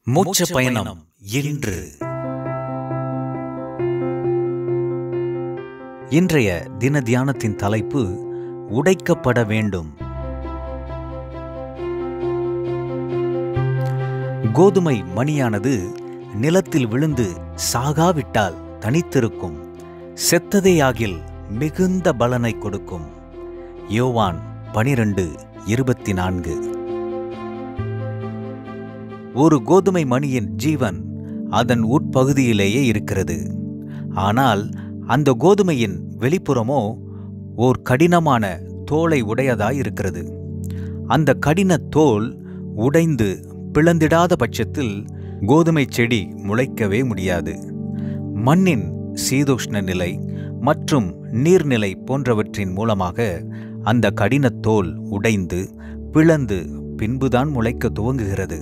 மோட்ச பயணம் இன்று இன்றைய தின தியானத்தின் தலைப்பு உடைக்கப்பட வேண்டும் கோதுமை மணியானது நிலத்தில் விழுந்து சாகாவிட்டால் தனித்திருக்கும் செத்ததேயாகில் மிகுந்த பலனை கொடுக்கும் யோவான் பனிரெண்டு இருபத்தி நான்கு ஒரு கோதுமை மணியின் ஜீவன் அதன் உட்பகுதியிலேயே இருக்கிறது ஆனால் அந்த கோதுமையின் வெளிப்புறமோ ஓர் கடினமான தோலை உடையதாய் இருக்கிறது அந்த கடின தோல் உடைந்து பிளந்திடாத பட்சத்தில் கோதுமை செடி முளைக்கவே முடியாது மண்ணின் சீதோஷ்ண நிலை மற்றும் நீர்நிலை போன்றவற்றின் மூலமாக அந்த கடினத் தோல் உடைந்து பிளந்து பின்புதான் முளைக்க துவங்குகிறது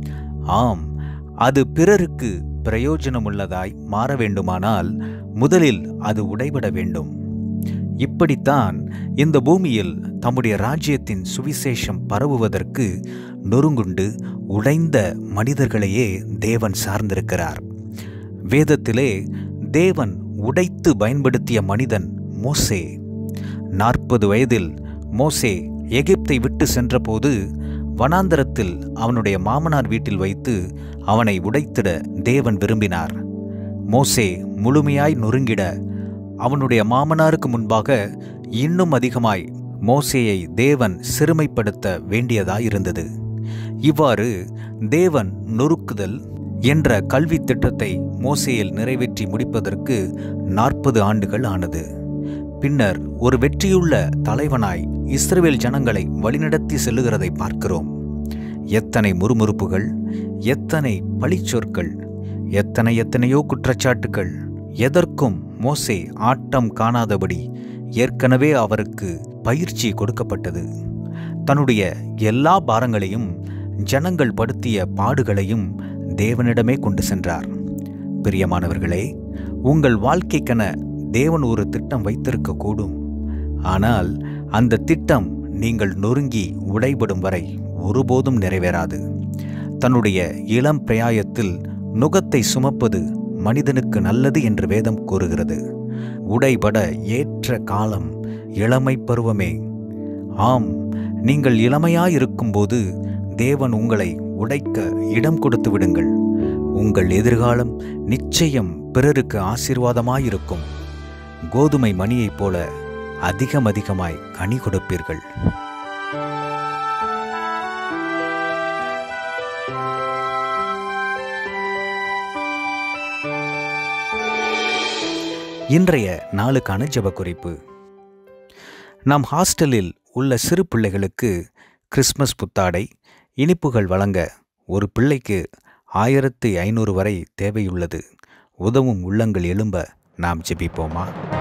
ஆம் அது பிறருக்கு பிரயோஜனமுள்ளதாய் மாற வேண்டுமானால் முதலில் அது உடைபட வேண்டும் இப்படித்தான் இந்த பூமியில் தம்முடைய ராஜ்யத்தின் சுவிசேஷம் பரவுவதற்கு நொறுங்குண்டு உடைந்த மனிதர்களையே தேவன் சார்ந்திருக்கிறார் வேதத்திலே தேவன் உடைத்து பயன்படுத்திய மனிதன் மோசே நாற்பது வயதில் மோசே எகிப்தை விட்டு சென்றபோது வனாந்தரத்தில் அவனுடைய மாமனார் வீட்டில் வைத்து அவனை உடைத்திட தேவன் விரும்பினார் மோசே முழுமையாய் நொறுங்கிட அவனுடைய மாமனாருக்கு முன்பாக இன்னும் அதிகமாய் மோசேயை தேவன் சிறுமைப்படுத்த வேண்டியதாயிருந்தது இவ்வாறு தேவன் நொறுக்குதல் என்ற கல்வி திட்டத்தை மோசேயில் நிறைவேற்றி முடிப்பதற்கு நாற்பது ஆண்டுகள் ஆனது பின்னர் ஒரு வெற்றியுள்ள தலைவனாய் இஸ்ரவேல் ஜனங்களை வழிநடத்தி செல்லுகிறதை பார்க்கிறோம் எத்தனை முறுமுறுப்புகள் எத்தனை பழிச்சொற்கள் எத்தனை எத்தனையோ குற்றச்சாட்டுகள் எதற்கும் மோசே ஆட்டம் காணாதபடி ஏற்கனவே அவருக்கு பயிற்சி கொடுக்கப்பட்டது தன்னுடைய எல்லா பாரங்களையும் ஜனங்கள் படுத்திய பாடுகளையும் தேவனிடமே கொண்டு சென்றார் பிரியமானவர்களே உங்கள் வாழ்க்கைக்கென தேவன் ஒரு திட்டம் வைத்திருக்க கூடும் ஆனால் அந்த திட்டம் நீங்கள் நொறுங்கி உடைபடும் வரை ஒருபோதும் நிறைவேறாது தன்னுடைய இளம் பிரயாயத்தில் நுகத்தை சுமப்பது மனிதனுக்கு நல்லது என்று வேதம் கூறுகிறது உடைபட ஏற்ற காலம் இளமை பருவமே ஆம் நீங்கள் இளமையாயிருக்கும்போது தேவன் உங்களை உடைக்க இடம் கொடுத்து விடுங்கள் உங்கள் எதிர்காலம் நிச்சயம் பிறருக்கு ஆசீர்வாதமாயிருக்கும் கோதுமை மணியைப் போல அதிகம் அதிகமாய் கனி கொடுப்பீர்கள் இன்றைய நாளுக்கான ஜெப குறிப்பு நம் ஹாஸ்டலில் உள்ள சிறு பிள்ளைகளுக்கு கிறிஸ்மஸ் புத்தாடை இனிப்புகள் வழங்க ஒரு பிள்ளைக்கு ஆயிரத்தி ஐநூறு வரை தேவையுள்ளது உதவும் உள்ளங்கள் எழும்ப நாம் ஜெபிப்போமா